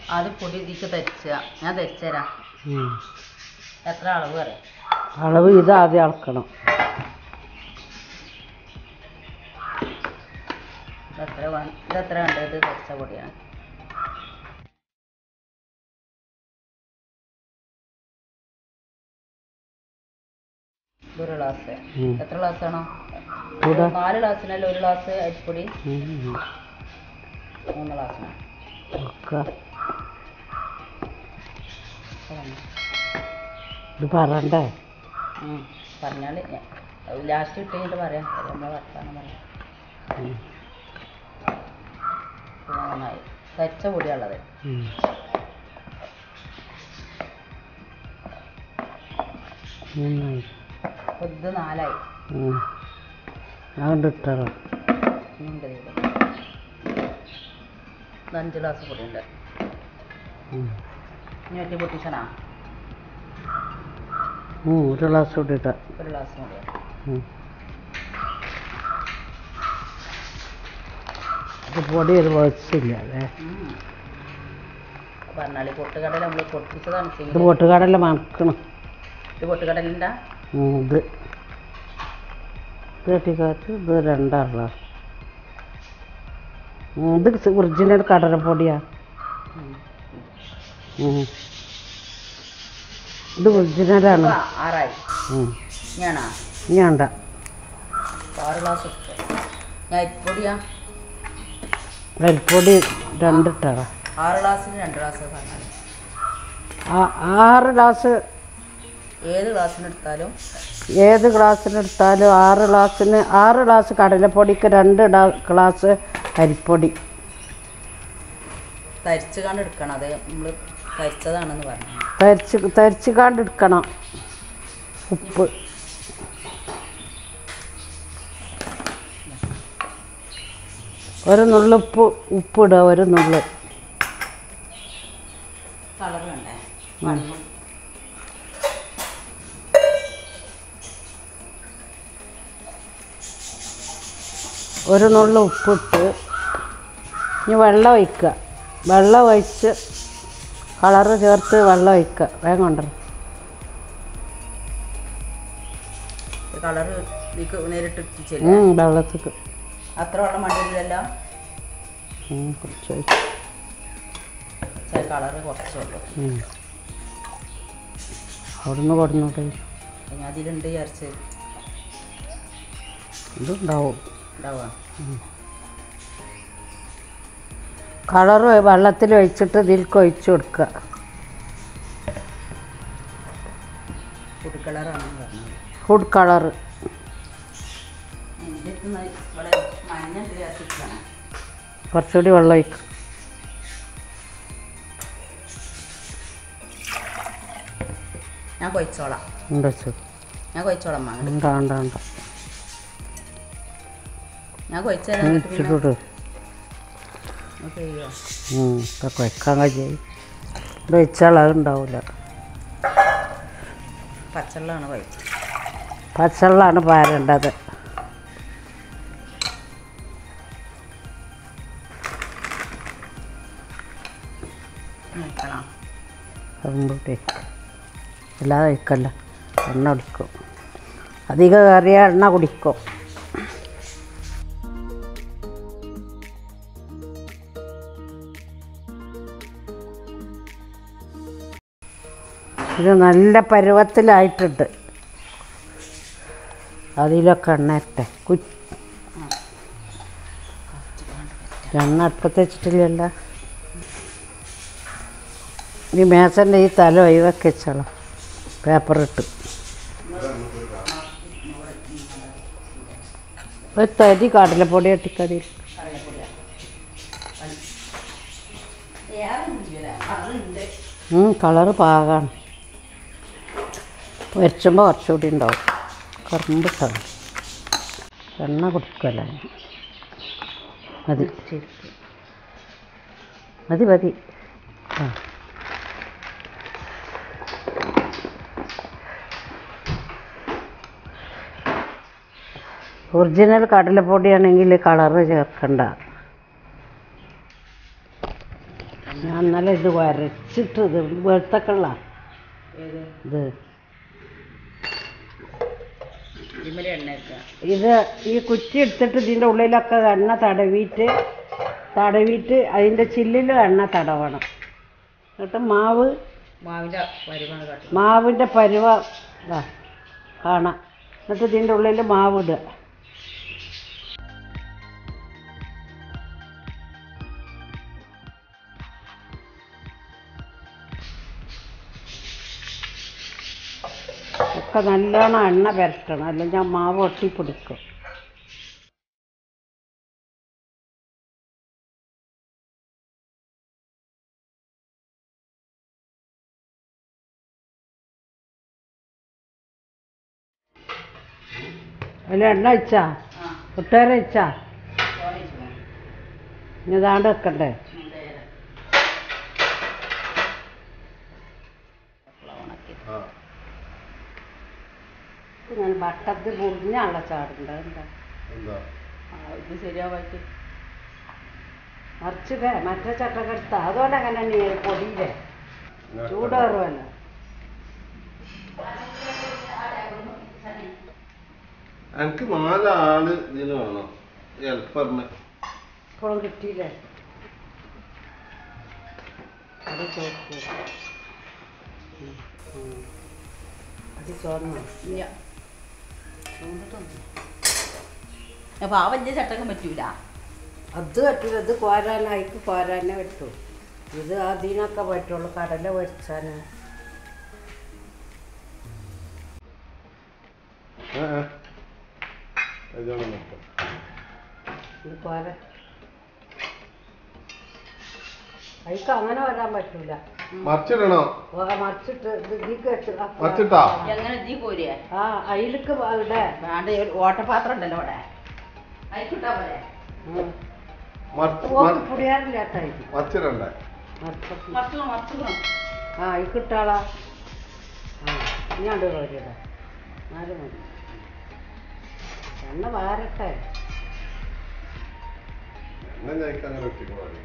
ആദ്യം പൊടി ഇതിക്ക് തരിച്ച ഞാൻ തരിച്ചുതരാം ഉം. എത്ര അളവ് പറയാം അളവ് ഇത് ആദ്യം അളക്കണം ഇതെത്ര വേണം ഇതെത്ര ഉണ്ട് ഇത് തരിച്ച പൊടിയാണ് ഇതൊരു ഗ്ലാസ് ഉം. എത്ര ഗ്ലാസ് ആണോ ഇവിടെ നാല് ഗ്ലാസ്സിനല്ല ഒരു ഗ്ലാസ് അരിപ്പൊടി ഉം, ഉം. മൂന്ന് ഗ്ലാസ്സിന് ഒക്കെ ഇത് പറയണ്ടേ പറഞ്ഞാൽ ലാസ്റ്റ് ഇട്ട് കഴിഞ്ഞിട്ട് പറയാം നമ്മൾ വർത്താനം പറയാം ഉം. ഇത് നന്നായി തരിച്ച പൊടിയുള്ളത് ഉം. നന്നായി അപ്പോൾ ഇത് നാലായി ഉം. അതുകൊണ്ട് ഇട്ടറ ഇനിയുണ്ട് ഇതിൽ ഇത് അഞ്ച് ഗ്ലാസ് പൊടിയുണ്ട് ഉം. ഇനി ഒറ്റ പൊട്ടിച്ചണാ ഉം, ഒരു ഗ്ലാസ് കൂടി ഇട്ട ഒരു ഗ്ലാസ് മതി ഉം. ഇത് പൊടി ഒരു വച്ചില്ല അല്ലേ പറഞ്ഞാൽ പൊട്ടുകടല നമ്മൾ പൊട്ടിച്ചതാണ് ഇത് ചെയ്തത് പൊട്ടുകടല മണക്കണം ഇത് പൊട്ടുകടലിൻ്റെ ഉം, ഇത് ഇത് കെട്ടിക്കാത്ത് ഇത് രണ്ടാം ഗ്ലാസ് ഉം, ഇത് ഒറിജിനൽ കടലപ്പൊടിയാ ഉം. ഇത് ഒറിജിനലാണ് ആറായി ഉം. ഞാനാ ഇനി വേണ്ട ആറ് ഗ്ലാസ് ഇട്ടു ഞാൻ അരിപ്പൊടിയാ അരിപ്പൊടി രണ്ടിട്ടാ ആറ് ഗ്ലാസ്സിന് രണ്ട് ഗ്ലാസ് പറഞ്ഞാൽ ആറ് ഗ്ലാസ് ഏത് ഗ്ലാസ്സിന് എടുത്താലും ഏത് ഗ്ലാസ്സിനെടുത്താലും ആറ് ഗ്ലാസ്സിന് ആറ് ഗ്ലാസ് കടലപ്പൊടിക്ക് രണ്ട് ഡാ- ഗ്ലാസ് അരിപ്പൊടി തരിച്ച് കണ്ട് എടുക്കണം അത് നമ്മൾ തരിച്ചതാണെന്ന് പറഞ്ഞു തരിച്ച് തരിച്ച് കാണ്ട് എടുക്കണം ഉപ്പ് ഒരു നുള്ളുപ്പ് ഉപ്പിടുക ഒരു നുള്ള് കളർ വേണ്ടേ വെള്ളം ഒരു നുള്ളു ഉപ്പിട്ട് ഇനി വെള്ളം ഒഴിക്കുക വെള്ളം ഒഴിച്ച് കളറ് ചേർത്ത് വെള്ളം ഒഴിക്കുക വേഗം കൊണ്ടുവരണം കളർ ഇതിക്ക് നേരിട്ട് ഇട്ടിച്ചില്ല ഉം, വെള്ളത്തിക്ക് അത്ര വെള്ളം വേണ്ടിയില്ലല്ലോ ഉം, കുറച്ച് ഒഴിച്ച് ചില കളർ കുറച്ചുള്ളൂ ഉം. അവിടുന്ന് കൊടുന്നോട്ടെ ഞാൻ അതിലുണ്ട് വിചാരിച്ച് ഇതുണ്ടാവും ഉണ്ടാവുക കളറ് വെള്ളത്തിൽ ഒഴിച്ചിട്ട് ഇതിലേക്ക് ഒഴിച്ച് കൊടുക്കുക ഫുഡ് കളറാണെന്ന് പറഞ്ഞത് ഫുഡ് കളറ് എൻ്റെ അടുത്ത് നിന്ന് ഇവിടെ മഞ്ഞ വിചാരിച്ചിട്ടാണ് കുറച്ചുകൂടി വെള്ളം ഒഴിക്കുക ഞാൻ കൊയ്ച്ചോളാം ഉണ്ട് വെച്ചു ഞാൻ കൊയ്ച്ചോളാം അമ്മ അങ്ങട്. ഉണ്ട് ഉണ്ട് ഉണ്ട് ഞാൻ കൊയ്ച്ചു തരാം എന്നിട്ട് പിന്നെ ഇച്ചിട്ട് നമുക്ക് ചെയ്യോ ഇതൊക്കെ വെക്കാൻ കഴിയും ഇത് വെച്ചാൽ അത് ഉണ്ടാവില്ല പച്ചവെള്ളമാണ് കൊയ്ച്ചത് പച്ചവെള്ളമാണ് പാരേണ്ടത് നോക്കണം അതുകൊണ്ടേ അല്ലാതെ കഴിക്കല്ല എണ്ണ കുടിക്കും അധികം കയറിയ എണ്ണ കുടിക്കും ഇത് നല്ല പരുവത്തിലായിട്ടുണ്ട് അതിലൊക്കെ എണ്ണ ഇട്ടെ കു എണ്ണ അടുപ്പത്ത് വെച്ചിട്ടില്ലല്ലോ ഈ മേസൻ്റെ ഈ തല ഒഴിവാക്കി വെച്ചോളാം പേപ്പർ ഇട്ട് ഒരു തരി കടലപ്പൊടി ഇട്ടിക്കതി കളറ് പാകാണ് വരച്ചുമ്പോൾ കുറച്ചുകൂടി ഉണ്ടാവും കറുമ്പിട്ടാണ് എണ്ണ കുടിക്കല്ല മതി മതി മതി ആ ഒറിജിനൽ കടലപ്പൊടിയാണെങ്കിൽ കളറ് ചേർക്കണ്ട ഞാൻ ഇന്നലെ ഇത് വരച്ചിട്ട് ഇത് വെളുത്തക്കള്ള ഏത് ഇത് ഇമ്മലെ എണ്ണ വെക്കുക ഇത് ഈ കുറ്റി എടുത്തിട്ട് ഇതിൻ്റെ ഉള്ളിലൊക്കെ എണ്ണ തടവിയിട്ട് തടവിയിട്ട് അതിൻ്റെ ചില്ലിലും എണ്ണ തടവണം എന്നിട്ട് മാവ് മാവിൻ്റെ വരുമാണ് കാട്ടും മാവിൻ്റെ പരുവ ഇതാ കാണാം എന്നിട്ട് ഇതിൻ്റെ ഉള്ളിൽ മാവ് ഇടുക ഒക്കെ നല്ലോണം എണ്ണ പുരട്ടണം അല്ലെങ്കിൽ ആ മാവ് ഒട്ടിപ്പിടിക്കും അതിൽ എണ്ണ വെച്ചാ ആ ഒട്ടേറെ വെച്ചാ ചോറ് വെച്ചു ഇനി ഇതാണ്ട് വെക്കണ്ടേ ആ ഞാൻ വട്ടത്തിൽ മുറിഞ്ഞാണല്ലോ ചാടുണ്ട് എന്താ എന്താ ഇത് ശരിയാവായിട്ട് മറിച്ചിട്ടേ മറ്റേ ചട്ടൊക്കെ എടുത്താ അതുകൊണ്ട് അങ്ങനെ നീ പൊടിയില്ലേ ചൂടേറുമല്ലോ എനിക്ക് നാലാള് ഇതിന് വേണം ഹെൽപ്പറിന് ഇപ്പോഴും കിട്ടിയില്ലേ അത് ചോദിക്കൂ അത് ചോർന്നു ഇല്ല അപ്പോൾ ആ വലിയ ചട്ടക്കം പറ്റൂല അത് പറ്റില്ല ഇത് കോരാൻ അയക്ക് കോരാനേ പറ്റൂ ഇത് അതിനൊക്കെ പറ്റുള്ളൂ കടല പൊരിച്ചാന് ഇത് കോര അയക്ക് അങ്ങനെ വരാൻ പറ്റൂല മറിച്ചിടണോ ഓ, മറിച്ചിട്ട് ഇത് ഇതിക്ക് വെച്ച് ആ, മറിച്ചിട്ടാ? എങ്ങനെ ഇതീ പോരുക ആ അയിലേക്ക് ഇവിടെ വേണ്ട ഈ ഒരു ഓട്ടപാത്രം ഉണ്ടല്ലോ അവിടെ അയക്കിട്ടാ പോലെ ഉം. മറിച്ച് ഓക്ക് പുടിയാറില്ലാട്ടായിരിക്കും മറിച്ചിടണ്ടേ മറിച്ചിട്ട് മറച്ചു മറച്ചു ആ ഈ കിട്ടാളാ ആ ഇഞ്ഞാണ്ട് കോരിയിട നാല് മതി എണ്ണ വാരട്ടെ എന്നെ ഞങ്ങൾക്ക് അങ്ങനെ ഒറ്റയ്ക്ക് പാടില്ല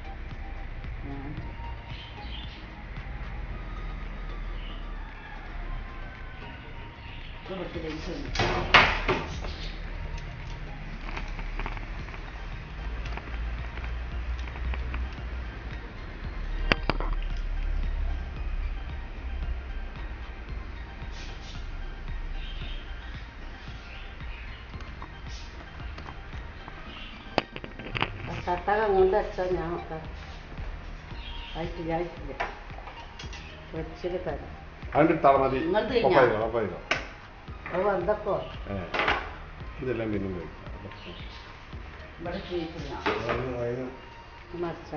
തട്ടകം കൊണ്ട് വെച്ചാൽ ഞാൻ ഒക്കെ ആയിട്ടില്ല ആയിട്ടില്ല വെച്ചിട്ട് തരാം അതിൻ്റെ ഇട്ടാൽ മതി നിങ്ങൾ തിരിഞ്ഞോ? ഒപ്പായിക്കോ ഒപ്പായിക്കോ അത് എന്തൊക്കെ ഏ ഇതെല്ലാം പിന്നെ ഉപയോഗിക്കാം. ഇവിടെ ചോദിച്ചില്ല അതിന് അതിന് മറിച്ചാ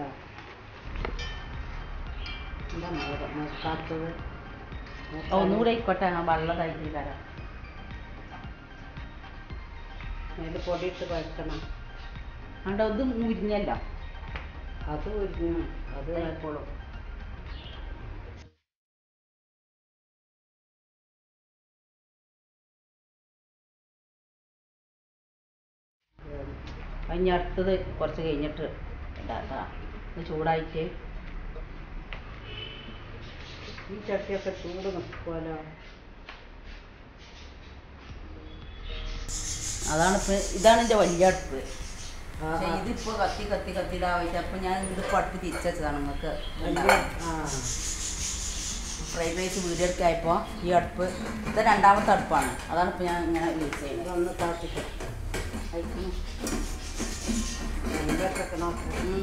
എന്താ മോടെ മറക്കാത്തത് ഒന്നുകൂടെ ആയിക്കോട്ടെ ഞാൻ വെള്ളം തയ്ച്ചു തരാം അതിൽ പൊടിയിട്ട് കുഴക്കണം കണ്ടോ ഇത് മുരിഞ്ഞല്ലോ അത് ഉരിഞ്ഞു അത് ആയിക്കോളും അതിന് അടുത്തത് കുറച്ച് കഴിഞ്ഞിട്ട് ഉണ്ടാക്കാം ഇത് ചൂടായിട്ട് ഈ ചട്ടിയൊക്കെ ചൂട് നിൽക്കുമല്ലോ അതാണ് ഇപ്പം ഇതാണ് എൻ്റെ വലിയ അടുപ്പ് ആ, പക്ഷേ ആ. ഇതിപ്പോൾ കത്തി കത്തി കത്തിയിടാവായിട്ട് അപ്പം ഞാൻ ഇതിപ്പോൾ അടുപ്പ് തിരിച്ചതാണ് നിങ്ങൾക്ക് വലിയ ആ ഫ്രൈഡ് റൈസ് വീഡിയോ എടുക്കായപ്പോൾ ഈ അടുപ്പ് ഇത് രണ്ടാമത്തെ അടുപ്പാണ് അതാണ് ഇപ്പോൾ ഞാൻ ഇങ്ങനെ യൂസ് ചെയ്യുന്നത് ഇതൊന്ന് താത്തിട്ട് അയക്കുന്നു എന്തൊക്കെ നോക്കാം ഉം.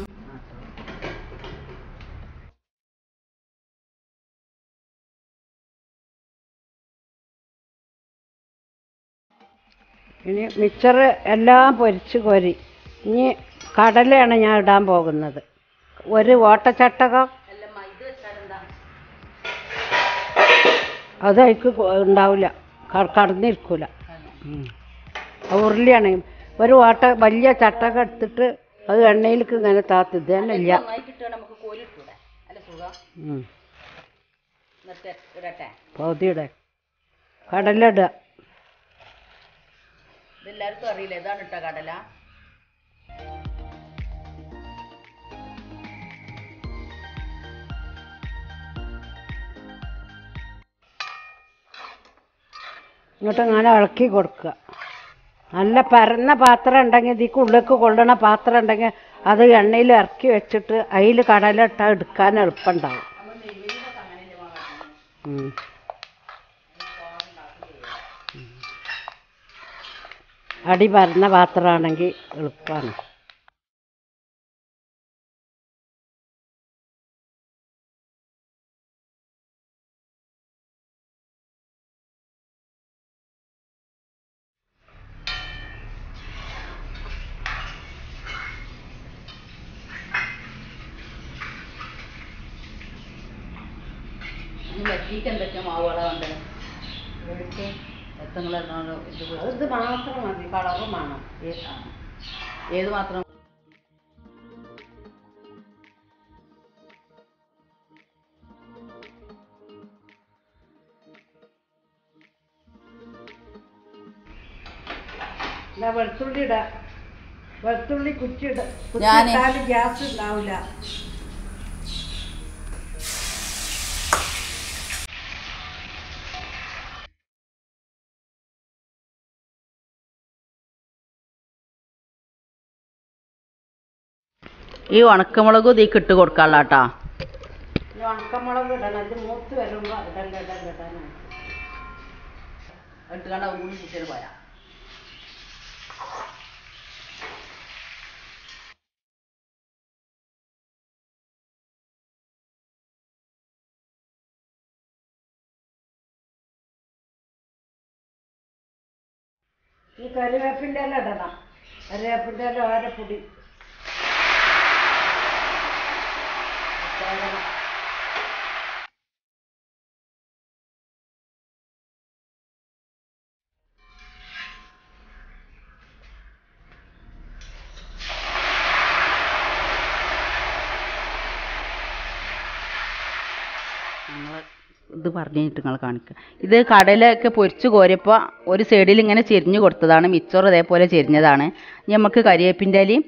ഇനി മിച്ചർ എല്ലാം പൊരിച്ച് കോരി ഇനി കടലയാണ് ഞാൻ ഇടാൻ പോകുന്നത് ഒരു ഓട്ടച്ചട്ടകം അല്ല മൈദ വെച്ചാലെന്താ അത് അതിക്ക് ഉണ്ടാവില്ല കടന്നിരിക്കൂല ഉരുളിയാണ് ഒരു ഓട്ട വലിയ ചട്ടകം എടുത്തിട്ട് അത് എണ്ണയിലേക്ക് ഇങ്ങനെ താത്ത് ഇത് തന്നെ ഇല്ല നന്നായി കിട്ടുക നമുക്ക് കോരി ഇട്ടൂടെ അല്ല സുഖം ഉം. എന്നിട്ട് ഇടട്ടെ പകുതിയുടെ കടല ഇടുക ഇതെല്ലാവർക്കും അറിയില്ല ഇതാണ് ഇട്ട കടല ഇങ്ങോട്ട് ഇങ്ങനെ ഇളക്കി കൊടുക്കുക നല്ല പരന്ന പാത്രം ഉണ്ടെങ്കിൽ ഇതിക്ക് ഉള്ളിലേക്ക് കൊള്ളണ പാത്രം ഉണ്ടെങ്കിൽ അത് എണ്ണയിൽ ഇറക്കി വെച്ചിട്ട് അതിൽ കടലിട്ട എടുക്കാൻ എളുപ്പമുണ്ടാവും ഉം. ഉം. അടി പരന്ന പാത്രമാണെങ്കിൽ എളുപ്പമാണ് ഇനി വെട്ടിയിട്ട് എന്തൊക്കെയാ മാവുകളാ വേണ്ടത് എത്തങ്ങൾ ഇത് കൊടു- ഇത് മാത്രം മതി കളറും വേണം ഏ- ആ. ഏത് മാത്രം എന്നാ വെളുത്തുള്ളി ഇട വെളുത്തുള്ളി കുറ്റി ഇട ഞാന് കുറ്റിട്ടാൽ ഗ്യാസ് ഉണ്ടാവില്ല ഈ ഉണക്കമുളകും ഇതിക്ക് ഇട്ട് കൊടുക്കാനുള്ള കേട്ടാ ഈ ഉണക്കമുളക് ഇടണം ഇത് മൂത്ത് വരുമ്പോൾ ഇടണ്ട ഇടണ്ട ഇടാനാണ് ഇട്ടുകൊണ്ട് അതും കൂടി കുട്ടികൾ പോരാ ഈ കറിവേപ്പിൻ്റെ ഇല ഇടണം കറിവേപ്പിൻ്റെ ഇല ഓരപ്പൊടി നിങ്ങൾ ഇത് പറഞ്ഞു കഴിഞ്ഞിട്ട് നിങ്ങൾ കാണിക്കുക ഇത് കടലൊക്കെ പൊരിച്ച് കോരിയപ്പോൾ ഒരു സൈഡിൽ ഇങ്ങനെ ചെരിഞ്ഞു കൊടുത്തതാണ് മിച്ചോറ് ഇതേപോലെ ചെരിഞ്ഞതാണ് ഇനി നമുക്ക് കരിവേപ്പിൻ്റെ ഇലയും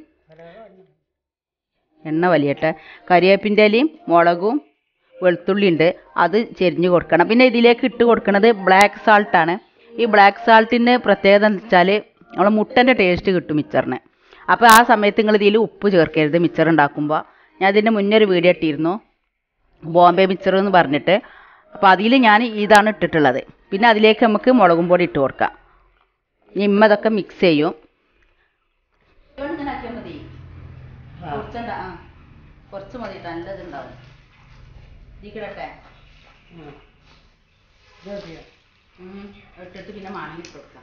എണ്ണ വലിയട്ടെ കരിവേപ്പിൻ്റെ ഇലയും മുളകും വെളുത്തുള്ളി ഉണ്ട് അത് ചെരിഞ്ഞ് കൊടുക്കണം പിന്നെ ഇതിലേക്ക് ഇട്ട് കൊടുക്കുന്നത് ബ്ലാക്ക് സാൾട്ടാണ് ഈ ബ്ലാക്ക് സാൾട്ടിൻ്റെ പ്രത്യേകത എന്ന് വെച്ചാൽ നമ്മൾ മുട്ടൻ്റെ ടേസ്റ്റ് കിട്ടും മിച്ചറിന് അപ്പോൾ ആ സമയത്ത് നിങ്ങൾ ഇതിൽ ഉപ്പ് ചേർക്കരുത് മിച്ചർ ഉണ്ടാക്കുമ്പോൾ ഞാൻ അതിൻ്റെ മുന്നേ ഒരു വീഡിയോ ഇട്ടിരുന്നു ബോംബെ മിച്ചർ എന്ന് പറഞ്ഞിട്ട് അപ്പോൾ അതിൽ ഞാൻ ഇതാണ് ഇട്ടിട്ടുള്ളത് പിന്നെ അതിലേക്ക് നമുക്ക് മുളകും പൊടി ഇട്ട് കൊടുക്കാം ഇനി ഇമ്മ ഇതൊക്കെ മിക്സ് ചെയ്യും കുറച്ച് മതി നല്ലതുണ്ടാവും ഇതിക്കിടട്ടെ ഇട്ടിട്ട് പിന്നെ മണങ്ങി ഇട്ട് കൊടുക്കാം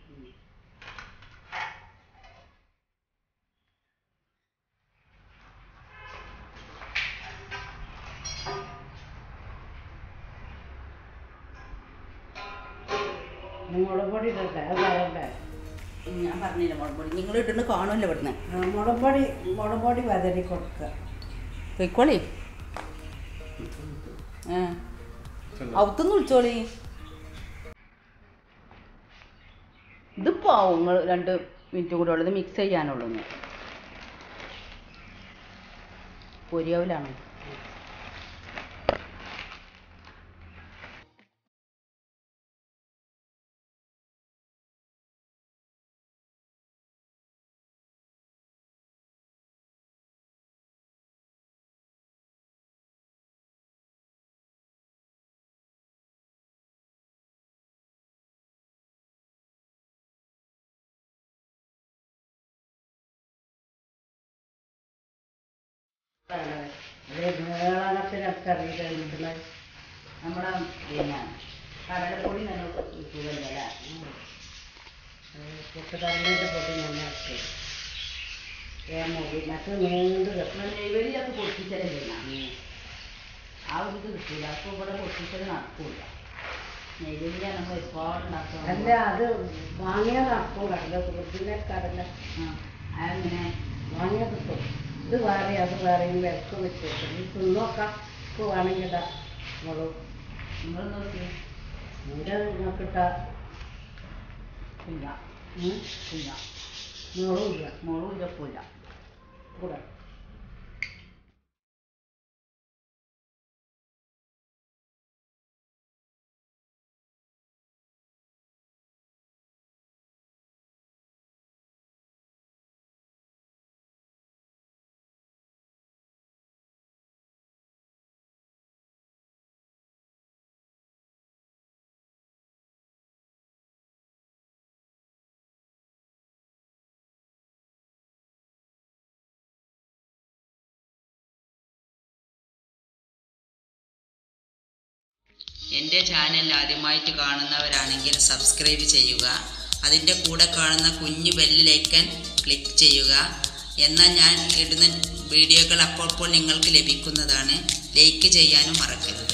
മുളക് പൊടി ഇടട്ടെ അത് പറയണ്ടേ ഞാൻ പറഞ്ഞില്ല മുളക് പൊടി നിങ്ങൾ ഇട്ടിട്ട് കാണുമല്ലോ ഇവിടുന്ന് ആ, മുളക് പൊടി മുളക് പൊടി വതറി കൊടുക്കുക പൊയ്ക്കോളി ഏ അവത്തൊന്ന് വിളിച്ചോളി ഇതിപ്പോ ആവും നിങ്ങൾ രണ്ട് മിനിറ്റ് കൂടെ ഉള്ളത് മിക്സ് ചെയ്യാനുള്ളൂ ഇനി. പൊരിയാവിലാണ് നീളത്തിനൊക്കെ അറിയില്ല നമ്മുടെ പിന്നെ കടലപ്പൊടി നല്ല സുഖമല്ലേ പുട്ടുകടലിൻ്റെ പൊടി നന്നാക്കി മുറി മറ്റു നീണ്ട് കിടക്കണം നെയ്വരിയൊക്കെ പൊട്ടിച്ചതല്ലേ ആ ഒരു ഇത് കിട്ടൂല അപ്പോൾ ഇവിടെ പൊട്ടിച്ചത് നടക്കൂല നെയ്വരി നമ്മൾ ഒരുപാട് ഉണ്ടാക്കാം അല്ല അത് വാങ്ങിയ നടക്കും കടല ഫ്രിഡ്ജിലെ കടല അങ്ങനെ വാങ്ങിയ കിട്ടും ഇത് വേറെ അത് വേറെയും വിലക്ക് വെച്ചിട്ട് ഈ തിന്നോക്കാം ഇപ്പോൾ വേണമെങ്കിൽ ഇടാം മുളക് നിങ്ങൾ നോക്കി എൻ്റെ നോക്കിട്ട ഇല്ല ഇല്ല മുളകും ഇല്ല മുളകും ഇല്ല കൂടെ എൻ്റെ ചാനൽ ആദ്യമായിട്ട് കാണുന്നവരാണെങ്കിൽ സബ്സ്ക്രൈബ് ചെയ്യുക അതിൻ്റെ കൂടെ കാണുന്ന കുഞ്ഞു ബെല്ലിലേക്കൻ ക്ലിക്ക് ചെയ്യുക എന്നാൽ ഞാൻ ഇടുന്ന വീഡിയോകൾ അപ്പോൾ നിങ്ങൾക്ക് ലഭിക്കുന്നതാണ് ലൈക്ക് ചെയ്യാനും മറക്കരുത്